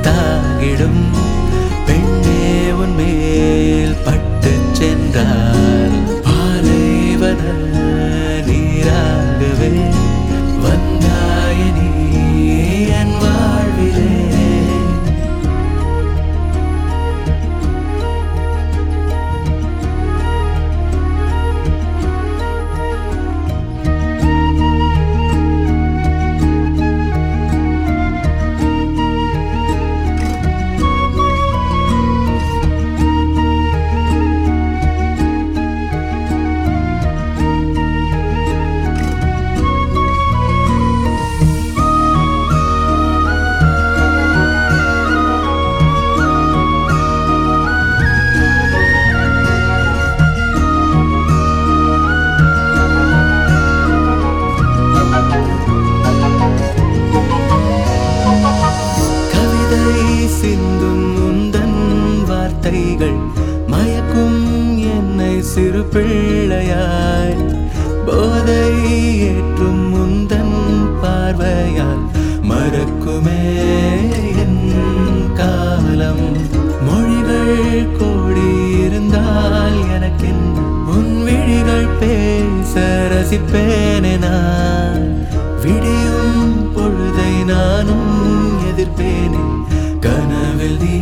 தாங்கிடும் பெண்ணே உன் மேல் பட்டு சென்றார் பாலைவன நீராகவே வந்தாய நீ என் வாழ்விலே கவிதை சிந்தும் உந்தன் வார்த்தைகள் மயக்கும் என்னை சிறு பிள்ளையாய் போதை ஏற்றும் உந்தன் பார்வையால் மறக்குமே என் காலம் மொழிகள் கோடி இருந்தால் எனக்கென் உன் விழிகள் பேச ரசிப்பேனே நான் விடியும் பொழுதை நானும் எதிர்ப்பேனே கனவில் நீ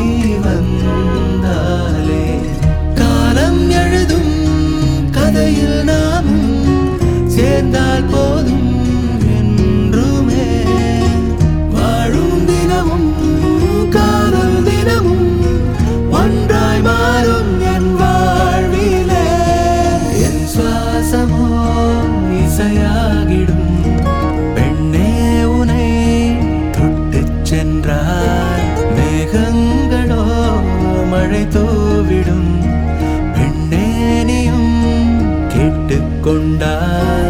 வந்தாலே காலம் எழுதும் கதையில் நாமும் சேர்ந்தால் போதும் என்றுமே வாழும் தினமும் காதல் தினமும் ஒன்றாய் மாறும் என் வாழ்விலே என் சுவாசமோ இசையாகிடும் பெண்ணே உனை தொட்டுச் சென்றாய் மேகங்களோ மழை தூவிடும் பெண்ணே நீயும் கேட்டுக்கொண்டாய்